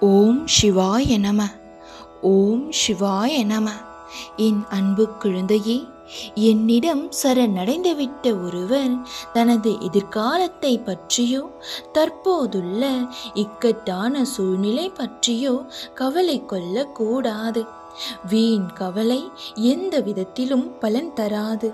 ஓம் சிவாய நம ஓம் சிவாய நம என் அன்பு குழந்தையே என்னிடம் சரணடைந்துவிட்ட ஒருவர் தனது எதிர்காலத்தை பற்றியோ தற்போதுள்ள இக்கட்டான சூழ்நிலை பற்றியோ கவலை கொள்ளக்கூடாது வீண் கவலை எந்த விதத்திலும் பலன் தராது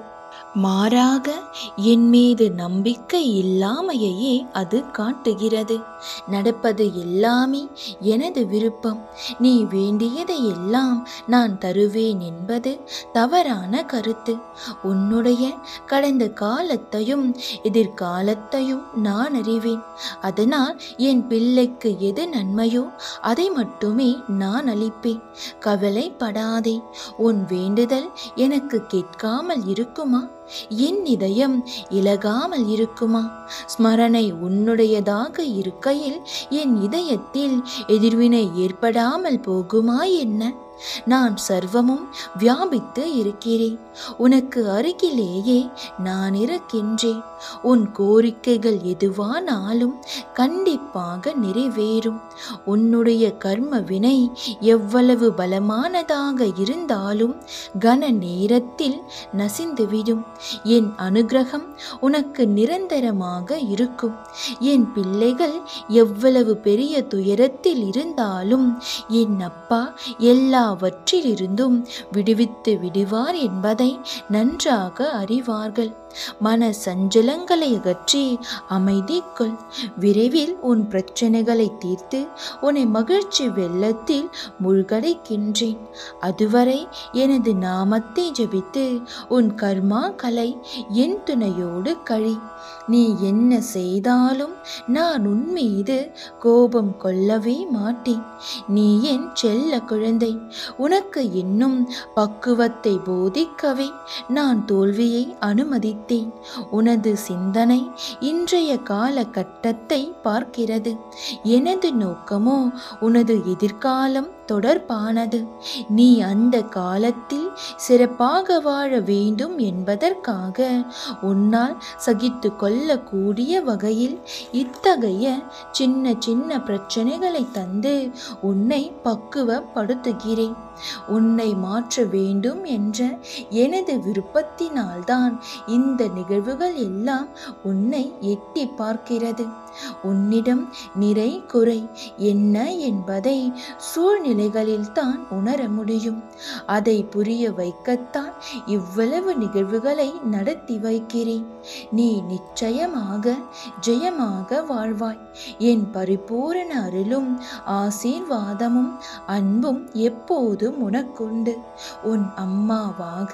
மாறாக என் மீது நம்பிக்கை இல்லாமையே அது காட்டுகிறது நடப்பது எல்லாமே எனது விருப்பம் நீ வேண்டியதை எல்லாம் நான் தருவேன் என்பது தவறான கருத்து உன்னுடைய கடந்த காலத்தையும் எதிர்காலத்தையும் நான் அறிவேன் அதனால் என் பிள்ளைக்கு எது நன்மையோ அதை மட்டுமே நான் அளிப்பேன் கவலைப்படாதே உன் வேண்டுதல் எனக்கு கேட்காமல் இருக்குமா என் இதயம் இலகாமல் இருக்குமா ஸ்மரணை உன்னுடையதாக இருக்கையில் என் இதயத்தில் எதிர்வினை ஏற்படாமல் போகுமா என்ன நான் சர்வமும் வியாபித்து இருக்கிறேன் உனக்கு அருகிலேயே நான் இருக்கின்றேன் உன் கோரிக்கைகள் எதுவானாலும் கண்டிப்பாக நிறைவேறும் உன்னுடைய கர்ம வினை எவ்வளவு பலமானதாக இருந்தாலும் கன நேரத்தில் நசிந்துவிடும் என் அனுகிரகம் உனக்கு நிரந்தரமாக இருக்கும் என் பிள்ளைகள் எவ்வளவு பெரிய துயரத்தில் இருந்தாலும் என் அப்பா எல்லாவற்றிலிருந்தும் விடுவித்து விடுவார் என்பதை நன்றாக அறிவார்கள் மன சஞ்சலங்களை அகற்றி அமைதி கொள் விரைவில் உன் பிரச்சனைகளை தீர்த்து உன்னை மகிழ்ச்சி வெள்ளத்தில் மூழ்கடிக்கின்றேன் அதுவரை எனது நாமத்தை ஜபித்து உன் கர்மா கலை என் துணையோடு கழி நீ என்ன செய்தாலும் நான் உன் மீது கோபம் கொள்ளவே மாட்டேன் நீ என் செல்ல குழந்தை உனக்கு இன்னும் பக்குவத்தை போதிக்கவே நான் தோல்வியை அனுமதித்தேன் உனது சிந்தனை இன்றைய காலகட்டத்தை பார்க்கிறது எனது நோக்கமோ உனது எதிர்காலம் தொடர்பானது நீ அந்த காலத்தில் சிறப்பாக வாழ வேண்டும் என்பதற்காக உன்னால் சகித்து கொள்ளக்கூடிய வகையில் இத்தகைய சின்ன சின்ன பிரச்சனைகளை தந்து உன்னை பக்குவப்படுத்துகிறேன் உன்னை மாற்ற வேண்டும் என்ற எனது விருப்பத்தினால்தான் இந்த நிகழ்வுகள் எல்லாம் உன்னை எட்டி பார்க்கிறது உன்னிடம் நிறை குறை என்ன என்பதை சூழ்நிலைகளில் தான் உணர முடியும் அதை புரிய வைக்கத்தான் இவ்வளவு நிகழ்வுகளை நடத்தி வைக்கிறேன் நீ நிச்சயமாக ஜெயமாக வாழ்வாய் என் பரிபூரண அருளும் ஆசீர்வாதமும் அன்பும் எப்போதும் உனக்குண்டு உன் அம்மாவாக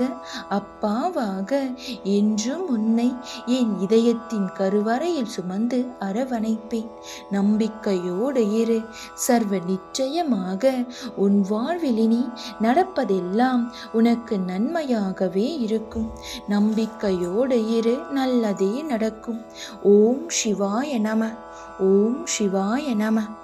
அப்பாவாக என்றும் உன்னை என் இதயத்தின் கருவறையில் சுமந்து அரவணைப்பேன் நம்பிக்கையோடு இரு சர்வ நிச்சயமாக உன் வாழ்விலினி நடப்பதெல்லாம் உனக்கு நன்மையாகவே இருக்கும் நம்பிக்கையோடு இரு நல்லதே நடக்கும் ஓம் சிவாய நம ஓம் சிவாய நம